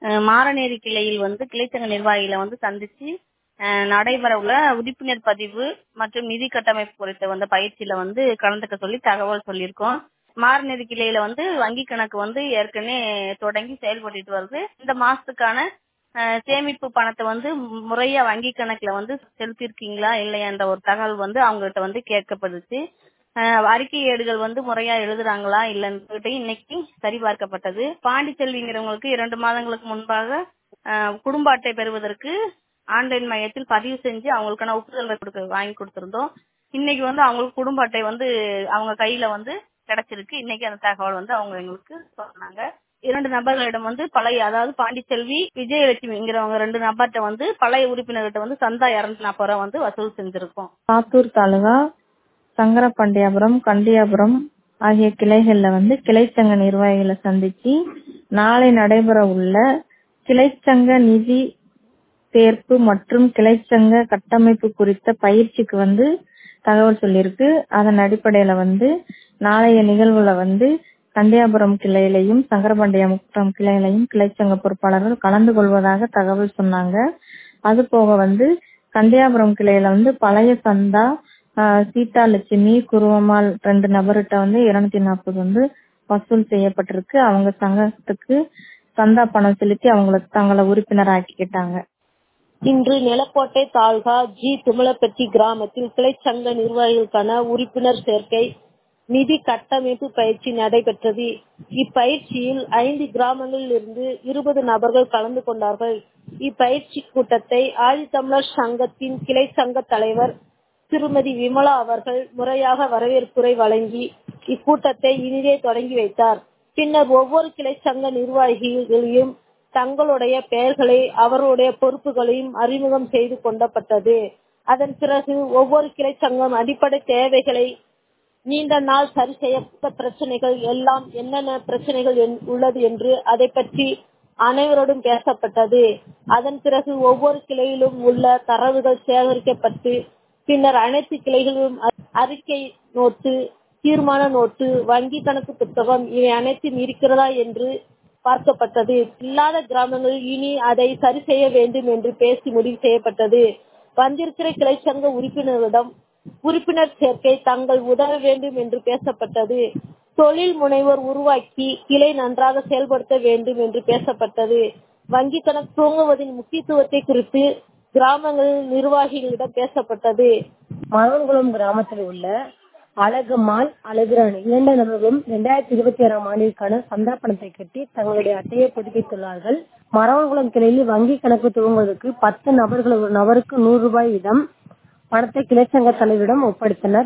அஹ், மாரநேரி கிளையில் வந்து கிளைச்சங்க நிர்வாகிகளை வந்து சந்திச்சு அஹ், நடைபெற உள்ள உறுப்பினர் பதிவு மற்றும் நிதி கட்டமைப்பு குறித்த வந்து பயிற்சியில வந்து கலந்துக்க சொல்லி தகவல் சொல்லியிருக்கோம் மாரநேரி கிளையில வந்து வங்கி கணக்கு வந்து ஏற்கனவே தொடங்கி செயல்பட்டுட்டு வருது இந்த மாசத்துக்கான அஹ், சேமிப்பு பணத்தை வந்து முறையா வங்கி கணக்குல வந்து செலுத்திருக்கீங்களா இல்லையான்ற ஒரு தகவல் வந்து அவங்ககிட்ட வந்து கேட்கப்படுச்சு அஹ், அறிக்கை ஏடுகள் வந்து முறையா எழுதுறாங்களா இல்லன்னு இன்னைக்கு சரிபார்க்கப்பட்டது பாண்டிச்செல்விங்கிறவங்களுக்கு இரண்டு மாதங்களுக்கு முன்பாக அஹ், குடும்ப அட்டை பெறுவதற்கு ஆன்லைன் மையத்தில் பதிவு செஞ்சு அவங்களுக்கான ஒப்புதல் கொடுக்க வாங்கி கொடுத்திருந்தோம் இன்னைக்கு வந்து அவங்களுக்கு குடும்ப அட்டை வந்து அவங்க கையில வந்து கிடைச்சிருக்கு இன்னைக்கு அந்த தகவல் வந்து அவங்க எங்களுக்கு சொன்னாங்க இரண்டு நபர்களிடம் வந்து பழைய அதாவது பாண்டிச்செல்வி விஜயலட்சுமிங்கிறவங்க ரெண்டு நபர்கிட்ட வந்து பழைய உறுப்பினர்கிட்ட வந்து சந்தா இருநூத்தி நாற்பது ரூபா வந்து வசூல் செஞ்சிருக்கோம் சாத்தூர் தாலுகா சங்கரபாண்டியாபுரம் கண்டியாபுரம் ஆகிய கிளைகள்ல வந்து கிளைச்சங்க நிர்வாகிகளை சந்திச்சு நாளை நடைபெற உள்ள கிளைச்சங்க நிதி தேர்ப்பு மற்றும் கிளைச்சங்க கட்டமைப்பு குறித்த பயிற்சிக்கு வந்து தகவல் சொல்லியிருக்கு அதன் அடிப்படையில வந்து நாளைய நிகழ்வுல வந்து கண்டியாபுரம் கிளையிலையும் சங்கரபாண்டியாபுரம் கிளையிலையும் கிளைச்சங்க பொறுப்பாளர்கள் கலந்து கொள்வதாக தகவல் சொன்னாங்க அது போக வந்து கண்டியாபுரம் கிளையில வந்து பழைய சந்தா ஆஹ், சீதா லட்சுமி குருவம்மாள் ரெண்டு நபர்கிட்ட வந்து இருநூத்தி நாற்பது வந்து வசூல் செய்யப்பட்டிருக்கு அவங்க சங்கத்துக்கு சந்தா பணம் செலுத்தி அவங்கள தங்களை உறுப்பினர் ஆக்கிக்கிட்டாங்க இன்று நிலக்கோட்டை தாலுகா ஜி துமலப்பட்டி கிராமத்தில் கிளைச்சங்க நிர்வாகிகளுக்கான உறுப்பினர் சேர்க்கை நிதி கட்டமைப்பு பயிற்சி நடைபெற்றது இப்பயிற்சியில் ஐந்து கிராமங்களில் இருந்து இருபது நபர்கள் கலந்து கொண்டார்கள் இப்பயிற்சி கூட்டத்தை ஆதித்தமிழர் சங்கத்தின் கிளை சங்க தலைவர் திருமதி விமலா அவர்கள் முறையாக வரவேற்புரை வழங்கி இக்கூட்டத்தை இனிதே தொடங்கி வைத்தார் பின்னர் ஒவ்வொரு கிளை சங்க நிர்வாகிகளையும் தங்களுடைய பெயர்களை அவர்களுடைய பொறுப்புகளையும் அறிமுகம் செய்து கொண்டப்பட்டது அதன் பிறகு ஒவ்வொரு கிளை சங்கம் அடிப்படை தேவைகளை நீண்ட நாள் சரி செய்யப்பட்ட பிரச்சனைகள் எல்லாம் என்னென்ன பிரச்சனைகள் என்- உள்ளது என்று அதை பற்றி அனைவரோடும் பேசப்பட்டது அதன் பிறகு ஒவ்வொரு கிளையிலும் உள்ள தரவுகள் சேகரிக்கப்பட்டு பின்னர் அனைத்து கிளைகளிலும் அ- அறிக்கை நோட்டு தீர்மான நோட்டு வங்கி கணக்கு புத்தகம் இவை அனைத்தும் இருக்கிறதா என்று பார்க்கப்பட்டது இல்லாத கிராமங்களில் இனி அதை சரி செய்ய வேண்டும் என்று பேசி முடிவு செய்யப்பட்டது வந்திருக்கிற கிளை சங்க உறுப்பினர்களிடம் உறுப்பினர் சேர்க்கை தங்கள் உதவ வேண்டும் என்று பேசப்பட்டது தொழில் முனைவோர் உருவாக்கி கிளை நன்றாக செயல்படுத்த வேண்டும் என்று பேசப்பட்டது வங்கி கணக்கு துவங்குவதின் முக்கியத்துவத்தை குறித்து கிராமங்களில் நிர்வாகிகளிடம் பேசப்பட்டது மரவன்குளம் கிராமத்தில் உள்ள அழகம்மாள் அழகுராணி இரண்டு நபர்களும் இரண்டாயிரத்தி இருபத்தி ஆறாம் ஆண்டிற்கான சந்தா பணத்தை கட்டி தங்களுடைய அட்டையை புதுப்பித்துள்ளார்கள் மரவன்குளம் கிளையில் வங்கி கணக்கு துவங்குவதற்கு பத்து நபர்கள் ஒரு நபருக்கு நூறு ரூபாய் வீதம் பணத்தை கிளைச்சங்க தலைவரிடம் ஒப்படைத்தனர்